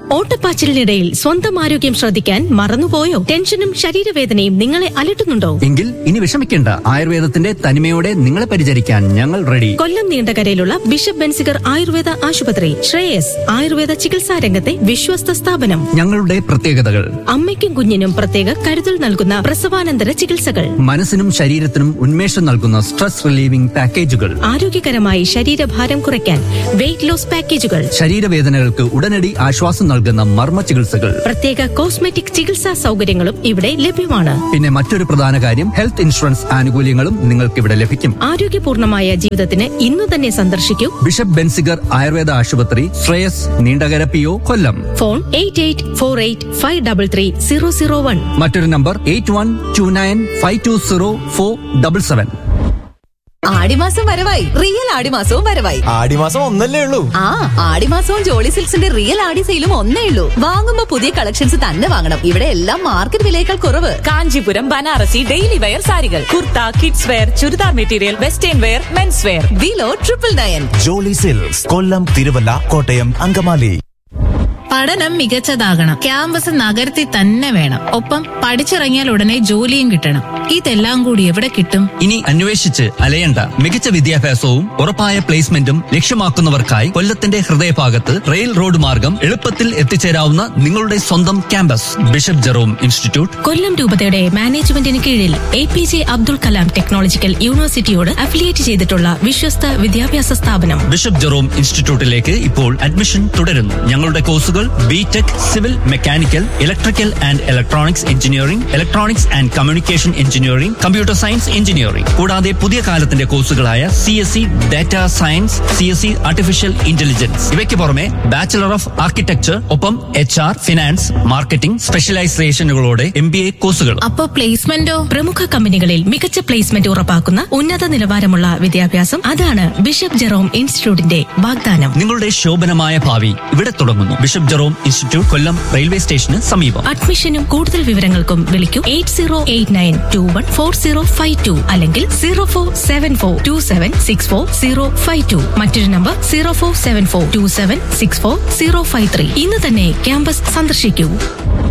ഓട്ടപ്പാച്ചിലിനിടയിൽ സ്വന്തം ആരോഗ്യം ശ്രദ്ധിക്കാൻ മറന്നുപോയോ ടെൻഷനും ശരീരവേദനയും നിങ്ങളെ അലട്ടുന്നുണ്ടോ എങ്കിൽ ഇനി വിഷമിക്കേണ്ട ആയുർവേദത്തിന്റെ തനിമയോടെ നിങ്ങളെ പരിചരിക്കാൻ ഞങ്ങൾ റെഡി കൊല്ലം നീണ്ടകരയിലുള്ള ബിഷപ്പ് ബെൻസിഗർ ആയുർവേദ ആശുപത്രി ശ്രേയസ് ആയുർവേദ ചികിത്സാ രംഗത്തെ വിശ്വസ്ത സ്ഥാപനം ഞങ്ങളുടെ പ്രത്യേകതകൾ അമ്മയ്ക്കും കുഞ്ഞിനും പ്രത്യേക കരുതൽ നൽകുന്ന പ്രസവാനന്തര ചികിത്സകൾ മനസ്സിനും ശരീരത്തിനും ഉന്മേഷം നൽകുന്ന സ്ട്രെസ് റിലീവിംഗ് പാക്കേജുകൾ ആരോഗ്യകരമായി ശരീരഭാരം കുറയ്ക്കാൻ വെയിറ്റ് ലോസ് പാക്കേജുകൾ ശരീരവേദനകൾക്ക് ഉടനടി ആശ്വാസം നൽകുന്ന മർമ്മ ചികിത്സകൾ പ്രത്യേക കോസ്മെറ്റിക് ചികിത്സാ സൗകര്യങ്ങളും ഇവിടെ ലഭ്യമാണ് പിന്നെ മറ്റൊരു പ്രധാന കാര്യം ഹെൽത്ത് ഇൻഷുറൻസ് ആനുകൂല്യങ്ങളും നിങ്ങൾക്ക് ഇവിടെ ലഭിക്കും ആരോഗ്യപൂർണമായ ജീവിതത്തിന് ഇന്നു തന്നെ സന്ദർശിക്കൂ ബിഷപ്പ് ബെൻസിഗർ ആയുർവേദ ആശുപത്രി Shreyas Neendakara P O Kollam phone eight eight four eight five double three zero zero one മറ്റൊരു number eight one two nine five two zero four double seven ആടിമാസം വരവായി റിയൽ ആടിമാസവും വരവായി ആടിമാസം ഒന്നല്ലേ ഉള്ളൂ ആ ആടിമാസവും ജോളി സിൽക്സിന്റെ റിയൽ ആടി സെയിലും ഒന്നേ ഉള്ളൂ വാങ്ങുമ്പോ പുതിയ കളക്ഷൻസ് തന്നെ വാങ്ങണം ഇവിടെ എല്ലാം മാർക്കറ്റ് വിലയേക്കാൾ കുറവ് കാഞ്ചീപുരം ബനാറസി ഡെയിലി വെയർ സാരികൾ kurta kids wear churidar material western wear men's wear below triple nine Jolly Silks Kollam Thiruvalla Kottayam Angamaly പഠനം മികച്ചതാകണം ക്യാമ്പസ് നഗരത്തിൽ തന്നെ വേണം ഒപ്പം പഠിച്ചിറങ്ങിയാൽ ഉടനെ ജോലിയും കിട്ടണം ഇതെല്ലാം കൂടി എവിടെ കിട്ടും ഇനി അന്വേഷിച്ച് അലയണ്ട മികച്ച വിദ്യാഭ്യാസവും ഉറപ്പായ പ്ലേസ്മെന്റും ലക്ഷ്യമാക്കുന്നവർക്കായി കൊല്ലത്തിന്റെ ഹൃദയഭാഗത്ത് റെയിൽ റോഡ് മാർഗം എളുപ്പത്തിൽ എത്തിച്ചേരാവുന്ന നിങ്ങളുടെ സ്വന്തം campus bishop Jerome institute Kollam രൂപതയുടെ മാനേജ്മെന്റിന് കീഴിൽ A P J Abdul Kalam technological യൂണിവേഴ്സിറ്റിയോട് അഫിലിയേറ്റ് ചെയ്തിട്ടുള്ള വിശ്വസ്ത വിദ്യാഭ്യാസ സ്ഥാപനം ബിഷപ്പ് ജെറോം ഇൻസ്റ്റിറ്റ്യൂട്ടിലേക്ക് ഇപ്പോൾ അഡ്മിഷൻ തുടരുന്നു ഞങ്ങളുടെ കോഴ്സുകൾ B tech civil mechanical electrical and electronics engineering electronics and communication engineering computer science engineering കൂടാതെ പുതിയ കാലത്തിന്റെ കോഴ്സുകളായ C S C data science C S C artificial intelligence ഇവയ്ക്ക് പുറമെ ബാച്ചിലർ ഓഫ് ആർക്കിടെക്ചർ ഒപ്പം എച്ച് ആർ ഫിനാൻസ് മാർക്കറ്റിംഗ് സ്പെഷ്യലൈസേഷനുകളോടെ M B A കോഴ്സുകളും അപ്പോ പ്ലേസ്മെന്റോ പ്രമുഖ കമ്പനികളിൽ മികച്ച പ്ലേസ്മെന്റ് ഉറപ്പാക്കുന്ന ഉന്നത നിലവാരമുള്ള വിദ്യാഭ്യാസം അതാണ് ബിഷപ്പ് ജെറോം ഇൻസ്റ്റിറ്റ്യൂട്ടിന്റെ വാഗ്ദാനം നിങ്ങളുടെ ശോഭനമായ ഭാവി ഇവിടെ തുടങ്ങുന്നു bishop Jerome institute Kollam railway സ്റ്റേഷന് സമീപം അഡ്മിഷനും കൂടുതൽ വിവരങ്ങൾക്കും വിളിക്കൂ eight zero eight nine two one four zero five two അല്ലെങ്കിൽ zero four seven four two seven six four zero five two മറ്റൊരു number zero four seven four two seven six four zero five three ഇന്ന് തന്നെ campus സന്ദർശിക്കൂ